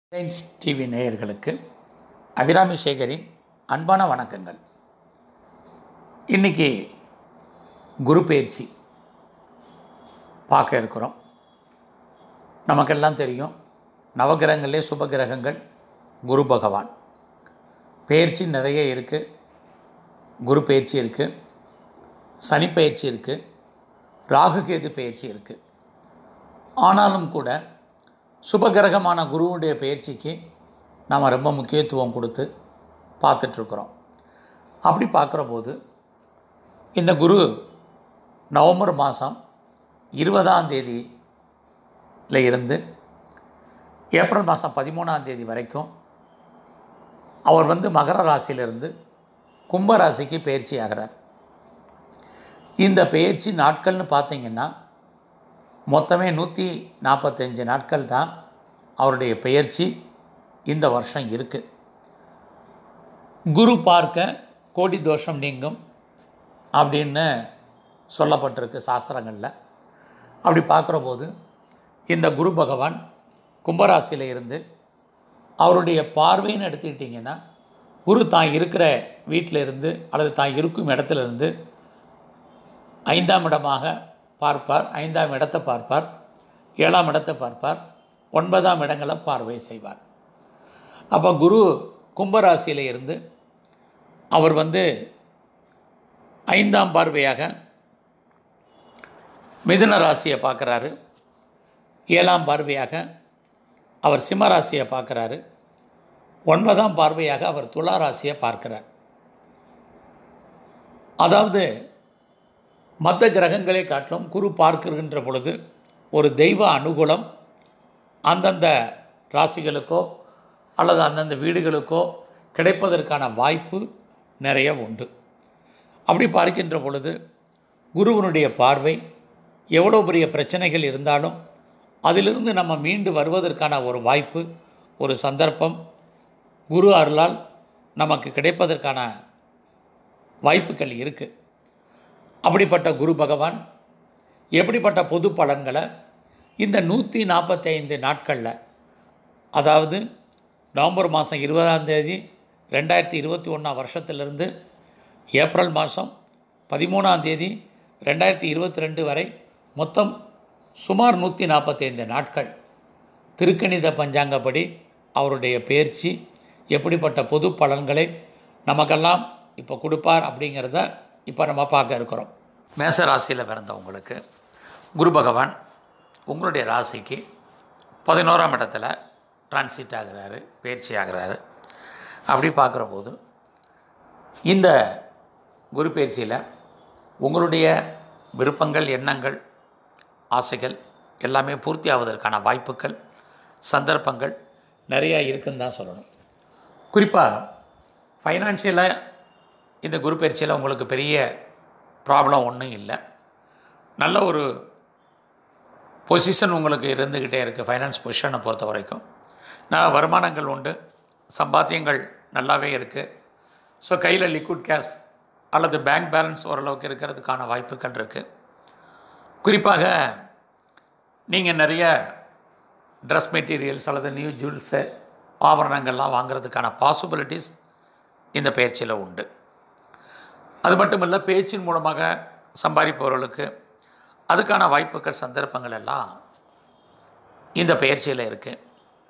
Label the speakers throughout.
Speaker 1: Reliance TV நேயர்களுக்கு அபிராமி சேகரின் அன்பான வணக்கங்கள் இன்றைக்கி குரு பயிற்சி பார்க்க இருக்கிறோம் நமக்கெல்லாம் தெரியும் நவகிரகங்களே சுபகிரகங்கள் குரு பகவான் பயிற்சி நிறைய இருக்குது குரு பயிற்சி இருக்குது சனி பயிற்சி இருக்குது ராகுகேது பயிற்சி இருக்குது ஆனாலும் கூட சுபகிரகமான குருவுடைய பயிற்சிக்கு நாம் ரொம்ப முக்கியத்துவம் கொடுத்து பார்த்துட்ருக்குறோம் அப்படி பார்க்குற போது இந்த குரு நவம்பர் மாதம் இருபதாம் தேதியில் இருந்து ஏப்ரல் மாதம் பதிமூணாம் தேதி வரைக்கும் அவர் வந்து மகர ராசியிலிருந்து கும்ப ராசிக்கு பயிற்சி ஆகிறார் இந்த பயிற்சி நாட்கள்னு பார்த்தீங்கன்னா மொத்தமே நூற்றி நாற்பத்தஞ்சு நாட்கள் தான் அவருடைய பெயர்ச்சி இந்த வருஷம் இருக்குது குரு பார்க்க கோடி தோஷம் நீங்கும் அப்படின்னு சொல்லப்பட்டிருக்கு சாஸ்திரங்களில் அப்படி பார்க்குற போது இந்த குரு பகவான் கும்பராசியில் இருந்து அவருடைய பார்வைன்னு எடுத்துக்கிட்டிங்கன்னா குரு தான் இருக்கிற வீட்டில் இருந்து அல்லது தான் இருக்கும் இடத்துல இருந்து ஐந்தாம் இடமாக பார்ப்பார் ஐந்தாம் இடத்தை பார்ப்பார் ஏழாம் இடத்தை பார்ப்பார் ஒன்பதாம் இடங்களை பார்வை செய்வார் அப்போ குரு கும்பராசியில் இருந்து அவர் வந்து ஐந்தாம் பார்வையாக மிதுன ராசியை பார்க்குறாரு ஏழாம் பார்வையாக அவர் சிம்ம ராசியை பார்க்குறாரு ஒன்பதாம் பார்வையாக அவர் துலா ராசியை பார்க்கிறார் அதாவது மற்ற கிரகங்களை காட்டிலும் குரு பார்க்கின்ற பொழுது ஒரு தெய்வ அனுகூலம் அந்தந்த ராசிகளுக்கோ அல்லது அந்தந்த வீடுகளுக்கோ கிடைப்பதற்கான வாய்ப்பு நிறைய உண்டு அப்படி பார்க்கின்ற பொழுது குருவனுடைய பார்வை எவ்வளோ பெரிய பிரச்சனைகள் இருந்தாலும் அதிலிருந்து நம்ம மீண்டு வருவதற்கான ஒரு வாய்ப்பு ஒரு சந்தர்ப்பம் குரு அருளால் நமக்கு கிடைப்பதற்கான வாய்ப்புகள் இருக்குது அப்படிப்பட்ட குரு பகவான் எப்படிப்பட்ட பொது பலன்களை இந்த நூற்றி நாற்பத்தைந்து நாட்களில் அதாவது நவம்பர் மாதம் இருபதாம் தேதி ரெண்டாயிரத்தி இருபத்தி ஒன்றாம் வருஷத்திலிருந்து ஏப்ரல் மாதம் பதிமூணாம் தேதி ரெண்டாயிரத்தி இருபத்தி ரெண்டு வரை மொத்தம் சுமார் நூற்றி நாற்பத்தைந்து நாட்கள் திருக்கணித பஞ்சாங்கப்படி அவருடைய பயிற்சி எப்படிப்பட்ட பொது பலன்களை நமக்கெல்லாம் இப்போ கொடுப்பார் அப்படிங்கிறத இப்போ நம்ம பார்க்க இருக்கிறோம் மேச ராசியில் பிறந்தவங்களுக்கு குரு பகவான் உங்களுடைய ராசிக்கு பதினோராம் இடத்துல டிரான்சிட் ஆகிறாரு பயிற்சி ஆகிறாரு அப்படி பார்க்குற போது இந்த குரு பயிற்சியில் உங்களுடைய விருப்பங்கள் எண்ணங்கள் ஆசைகள் எல்லாமே பூர்த்தி ஆவதற்கான வாய்ப்புகள் சந்தர்ப்பங்கள் நிறையா இருக்குன்னு தான் சொல்லணும் குறிப்பாக ஃபைனான்ஷியலாக இந்த குரு பயிற்சியில் உங்களுக்கு பெரிய ப்ராப்ளம் ஒன்றும் இல்லை நல்ல ஒரு பொசிஷன் உங்களுக்கு இருந்துக்கிட்டே இருக்குது ஃபைனான்ஸ் பொசிஷனை பொறுத்த வரைக்கும் நல்ல வருமானங்கள் உண்டு சம்பாத்தியங்கள் நல்லாவே இருக்குது ஸோ கையில் லிக்விட் கேஷ் அல்லது பேங்க் பேலன்ஸ் ஓரளவுக்கு இருக்கிறதுக்கான வாய்ப்புகள் இருக்குது குறிப்பாக நீங்கள் நிறைய ட்ரெஸ் மெட்டீரியல்ஸ் அல்லது நியூ ஜுவல்ஸு ஆபரணங்கள்லாம் வாங்குறதுக்கான பாசிபிலிட்டிஸ் இந்த பயிற்சியில் உண்டு அது மட்டும் இல்லை பேச்சின் மூலமாக சம்பாதிப்பவர்களுக்கு அதுக்கான வாய்ப்புகள் சந்தர்ப்பங்கள் எல்லாம் இந்த பயிற்சியில் இருக்குது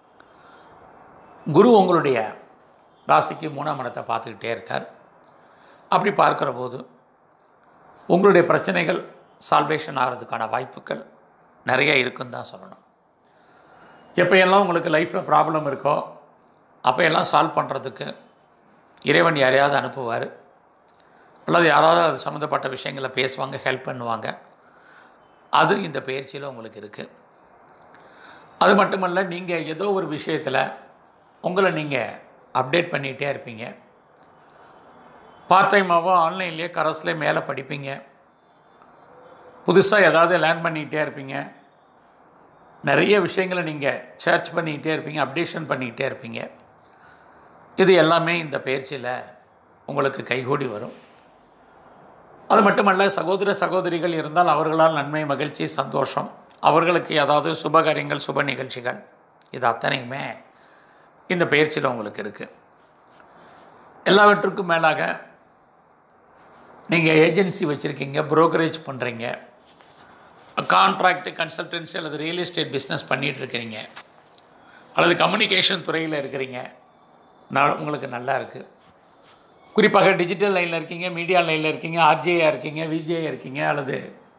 Speaker 1: குரு உங்களுடைய ராசிக்கு மூணாம் இடத்தை பார்த்துக்கிட்டே இருக்கார் அப்படி பார்க்குற போது உங்களுடைய பிரச்சனைகள் சால்வேஷன் ஆகிறதுக்கான வாய்ப்புகள் நிறைய இருக்குன்னு தான் சொல்லணும் எப்போயெல்லாம் உங்களுக்கு லைஃப்பில் ப்ராப்ளம் இருக்கோ அப்போ எல்லாம் சால்வ் பண்ணுறதுக்கு இறைவன் யாரையாவது அனுப்புவார் அல்லது யாராவது அது சம்மந்தப்பட்ட விஷயங்களை பேசுவாங்க ஹெல்ப் பண்ணுவாங்க அது இந்த பயிற்சியில் உங்களுக்கு இருக்குது அது மட்டுமல்ல நீங்கள் ஏதோ ஒரு விஷயத்தில் உங்களை நீங்கள் அப்டேட் பண்ணிகிட்டே இருப்பீங்க பார்ட் டைமாவோ ஆன்லைன்லேயே கரஸ்லேயே மேலே படிப்பீங்க புதுசாக ஏதாவது லேர்ன் பண்ணிக்கிட்டே இருப்பீங்க நிறைய விஷயங்களை நீங்கள் சர்ச் பண்ணிக்கிட்டே இருப்பீங்க அப்டேஷன் பண்ணிக்கிட்டே இருப்பீங்க இது எல்லாமே இந்த பயிற்சியில் உங்களுக்கு கைகூடி வரும் அது மட்டுமல்ல சகோதர சகோதரிகள் இருந்தால் அவர்களால் நன்மை மகிழ்ச்சி சந்தோஷம் அவர்களுக்கு ஏதாவது சுபகாரியங்கள் சுப நிகழ்ச்சிகள் இது அத்தனையுமே இந்த பயிற்சியில் உங்களுக்கு இருக்குது எல்லாவற்றுக்கும் மேலாக நீங்கள் ஏஜென்சி வச்சுருக்கீங்க brokerage பண்ணுறீங்க கான்ட்ராக்ட் கன்சல்டன்சி அல்லது ரியல் எஸ்டேட் பிஸ்னஸ் பண்ணிகிட்டு இருக்கிறீங்க அல்லது கம்யூனிகேஷன் துறையில் இருக்கிறீங்க நான் உங்களுக்கு நல்லா இருக்குது குறிப்பாக டிஜிட்டல் லைனில் இருக்கீங்க மீடியா லைனில் இருக்கீங்க ஆர்ஜேயாக இருக்கீங்க விஜேயாக இருக்கீங்க அல்லது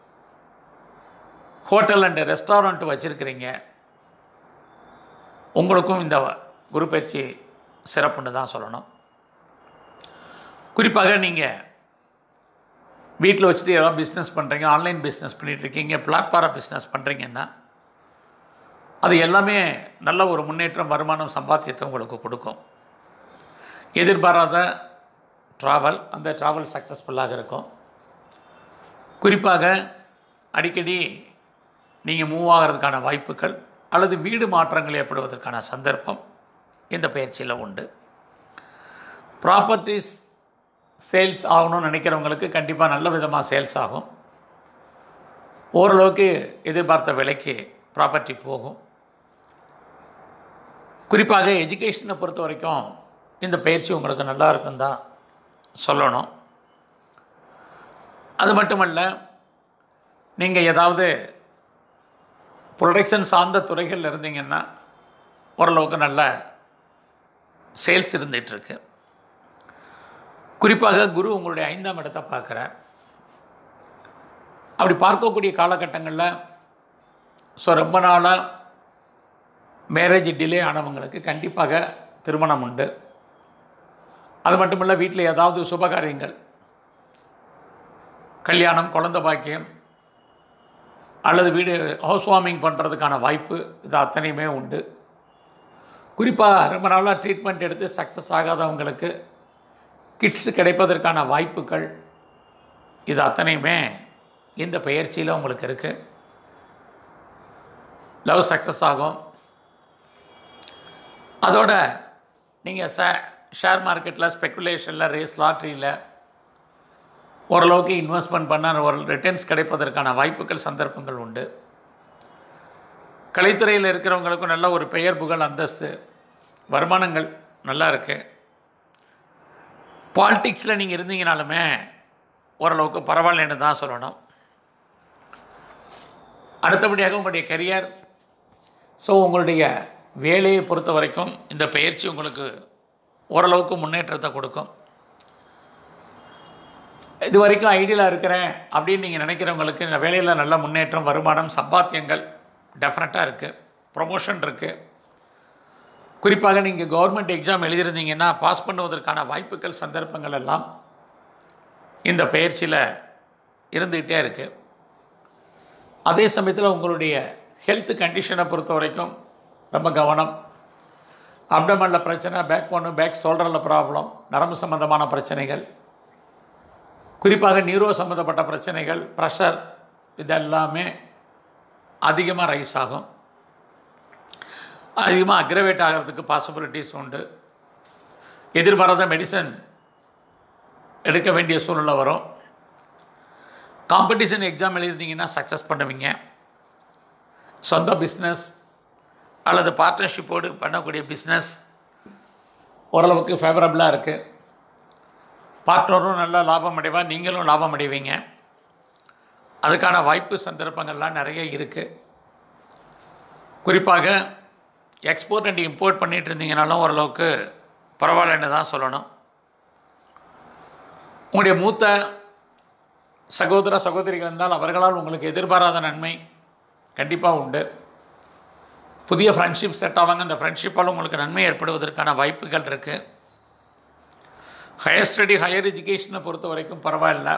Speaker 1: ஹோட்டல் அண்டு ரெஸ்டாரண்ட் வச்சுருக்கிறீங்க உங்களுக்கும் இந்த குரு பயிற்சி சிறப்புன்னு தான் சொல்லணும் குறிப்பாக நீங்கள் வீட்டில் வச்சுட்டு ஏதாவது பிஸ்னஸ் பண்ணுறீங்க ஆன்லைன் பிஸ்னஸ் பண்ணிகிட்ருக்கீங்க பிளாட்ஃபாரம் பிஸ்னஸ் பண்ணுறீங்கன்னா அது எல்லாமே நல்ல ஒரு முன்னேற்றம் வருமானம் சம்பாத்தியத்தை உங்களுக்கு கொடுக்கும் எதிர்பாராத ட்ராவல் அந்த ட்ராவல் சக்ஸஸ்ஃபுல்லாக இருக்கும் குறிப்பாக அடிக்கடி நீங்கள் மூவ் ஆகிறதுக்கான வாய்ப்புகள் அல்லது வீடு மாற்றங்கள் ஏற்படுவதற்கான சந்தர்ப்பம் இந்த பயிற்சியில் உண்டு ப்ராப்பர்ட்டிஸ் சேல்ஸ் ஆகணும்னு நினைக்கிறவங்களுக்கு கண்டிப்பாக நல்ல விதமாக சேல்ஸ் ஆகும் ஓரளவுக்கு எதிர்பார்த்த விலைக்கு ப்ராப்பர்ட்டி போகும் குறிப்பாக எஜுகேஷனை பொறுத்த வரைக்கும் இந்த பயிற்சி உங்களுக்கு நல்லா இருக்குன்னு தான் சொல்லணும் அது மட்டுமல்ல நீங்கள் ஏதாவது ப்ரொடக்ஷன் சார்ந்த துறைகளில் இருந்தீங்கன்னா ஓரளவுக்கு நல்ல சேல்ஸ் இருந்துகிட்ருக்கு குறிப்பாக குரு உங்களுடைய ஐந்தாம் இடத்தை பார்க்குறார் அப்படி பார்க்கக்கூடிய காலகட்டங்களில் ஸோ ரொம்ப நாளாக மேரேஜ் டிலே ஆனவங்களுக்கு கண்டிப்பாக திருமணம் உண்டு அது மட்டும் இல்லை வீட்டில் ஏதாவது சுபகாரியங்கள் கல்யாணம் குழந்தை பாக்கியம் அல்லது வீடு ஹவுஸ் வார்மிங் பண்ணுறதுக்கான வாய்ப்பு இது அத்தனையுமே உண்டு குறிப்பாக ரொம்ப நாளாக ட்ரீட்மெண்ட் எடுத்து சக்ஸஸ் ஆகாதவங்களுக்கு கிட்ஸ் கிடைப்பதற்கான வாய்ப்புகள் இது அத்தனையுமே இந்த பயிற்சியில் உங்களுக்கு இருக்குது லவ் சக்ஸஸ் ஆகும் அதோட நீங்கள் ச ஷேர் மார்க்கெட்டில் ஸ்பெக்குலேஷனில் ரேஸ் லாட்ரியில் ஓரளவுக்கு இன்வெஸ்ட்மெண்ட் பண்ண ஒரு ரிட்டர்ன்ஸ் கிடைப்பதற்கான வாய்ப்புகள் சந்தர்ப்பங்கள் உண்டு கலைத்துறையில் இருக்கிறவங்களுக்கும் நல்ல ஒரு பெயர் புகழ் அந்தஸ்து வருமானங்கள் நல்லா இருக்குது பாலிட்டிக்ஸில் நீங்கள் இருந்தீங்கனாலுமே ஓரளவுக்கு பரவாயில்லைன்னு தான் சொல்லணும் அடுத்தபடியாக உங்களுடைய கரியர் ஸோ உங்களுடைய வேலையை பொறுத்த வரைக்கும் இந்த பயிற்சி உங்களுக்கு ஓரளவுக்கு முன்னேற்றத்தை கொடுக்கும் இது வரைக்கும் ஐடியலாக இருக்கிறேன் அப்படின்னு நீங்கள் நினைக்கிறவங்களுக்கு இந்த வேலையில் நல்ல முன்னேற்றம் வருமானம் சம்பாத்தியங்கள் டெஃபினட்டாக இருக்குது ப்ரொமோஷன் இருக்குது குறிப்பாக நீங்கள் கவர்மெண்ட் எக்ஸாம் எழுதியிருந்தீங்கன்னா பாஸ் பண்ணுவதற்கான வாய்ப்புகள் சந்தர்ப்பங்கள் எல்லாம் இந்த பயிற்சியில் இருந்துக்கிட்டே இருக்குது அதே சமயத்தில் உங்களுடைய ஹெல்த் கண்டிஷனை பொறுத்த வரைக்கும் ரொம்ப கவனம் அப்டமனில் பிரச்சனை பேக் போனு பேக் ஷோல்டரில் ப்ராப்ளம் நரம்பு சம்மந்தமான பிரச்சனைகள் குறிப்பாக நியூரோ சம்மந்தப்பட்ட பிரச்சனைகள் ப்ரெஷர் இதெல்லாமே அதிகமாக ரைஸ் ஆகும் அதிகமாக அக்ரவேட் ஆகிறதுக்கு பாசிபிலிட்டிஸ் உண்டு எதிர்பாராத மெடிசன் எடுக்க வேண்டிய சூழ்நிலை வரும் காம்படிஷன் எக்ஸாம் எழுதிருந்தீங்கன்னா சக்ஸஸ் பண்ணுவீங்க சொந்த பிஸ்னஸ் அல்லது பார்ட்னர்ஷிப்போடு பண்ணக்கூடிய பிஸ்னஸ் ஓரளவுக்கு ஃபேவரபுளாக இருக்குது பார்ட்னரும் நல்லா லாபம் அடைவா நீங்களும் லாபம் அடைவீங்க அதுக்கான வாய்ப்பு சந்தர்ப்பங்கள்லாம் நிறைய இருக்குது குறிப்பாக எக்ஸ்போர்ட் அண்ட் இம்போர்ட் பண்ணிகிட்டு இருந்தீங்கனாலும் ஓரளவுக்கு பரவாயில்லன்னு தான் சொல்லணும் உங்களுடைய மூத்த சகோதர சகோதரிகள் இருந்தால் அவர்களால் உங்களுக்கு எதிர்பாராத நன்மை கண்டிப்பாக உண்டு புதிய ஃப்ரெண்ட்ஷிப் செட் ஆவாங்க அந்த ஃப்ரெண்ட்ஷிப்பால் உங்களுக்கு நன்மை ஏற்படுவதற்கான வாய்ப்புகள் இருக்குது ஹையர் ஸ்டடி ஹையர் எஜுகேஷனை பொறுத்த வரைக்கும் பரவாயில்ல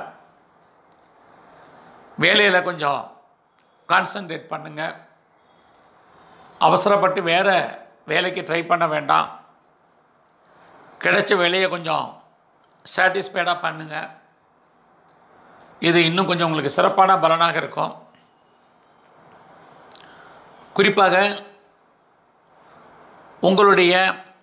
Speaker 1: வேலையில் கொஞ்சம் கான்சன்ட்ரேட் பண்ணுங்கள் அவசரப்பட்டு வேறு வேலைக்கு ட்ரை பண்ண வேண்டாம் கிடைச்ச வேலையை கொஞ்சம் சாட்டிஸ்ஃபைடாக பண்ணுங்கள் இது இன்னும் கொஞ்சம் உங்களுக்கு சிறப்பான பலனாக இருக்கும் குறிப்பாக உங்களுடைய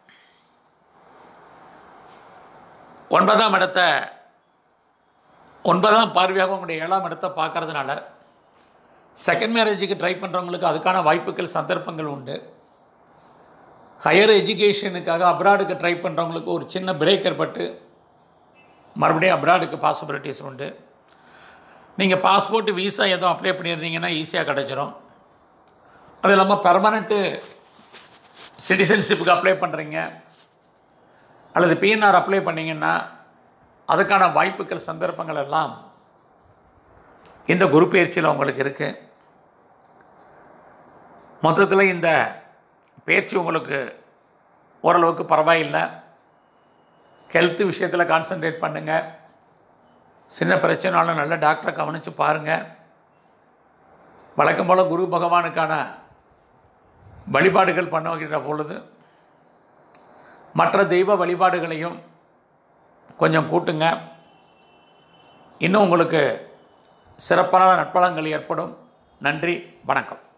Speaker 1: ஒன்பதாம் இடத்தை ஒன்பதாம் பார்வையாக உங்களுடைய ஏழாம் இடத்தை பார்க்கறதுனால செகண்ட் மேரேஜுக்கு ட்ரை பண்ணுறவங்களுக்கு அதுக்கான வாய்ப்புகள் சந்தர்ப்பங்கள் உண்டு ஹையர் எஜுகேஷனுக்காக அப்ராடுக்கு ட்ரை பண்ணுறவங்களுக்கு ஒரு சின்ன பிரேக்கர் பட்டு மறுபடியும் அப்ராடுக்கு பாசிபிலிட்டிஸ் உண்டு நீங்கள் பாஸ்போர்ட் விசா எதுவும் அப்ளை பண்ணியிருந்தீங்கன்னா ஈஸியாக கிடச்சிரும் அது இல்லாமல் பெர்மனண்ட்டு சிட்டிசன்ஷிப்புக்கு அப்ளை பண்ணுறீங்க அல்லது பிஎன்ஆர் அப்ளை பண்ணிங்கன்னா அதுக்கான வாய்ப்புகள் சந்தர்ப்பங்கள் எல்லாம் இந்த குரு பயிற்சியில் உங்களுக்கு இருக்குது மொத்தத்தில் இந்த பயிற்சி உங்களுக்கு ஓரளவுக்கு பரவாயில்லை ஹெல்த் விஷயத்தில் கான்சன்ட்ரேட் பண்ணுங்கள் சின்ன பிரச்சனைனாலும் நல்ல டாக்டரை கவனித்து பாருங்கள் வழக்கம் போல் குரு பகவானுக்கான வழிபாடுகள் பண்ணுகின்ற பொழுது மற்ற தெய்வ வழிபாடுகளையும் கொஞ்சம் கூட்டுங்க இன்னும் உங்களுக்கு சிறப்பான நட்பலங்கள் ஏற்படும் நன்றி வணக்கம்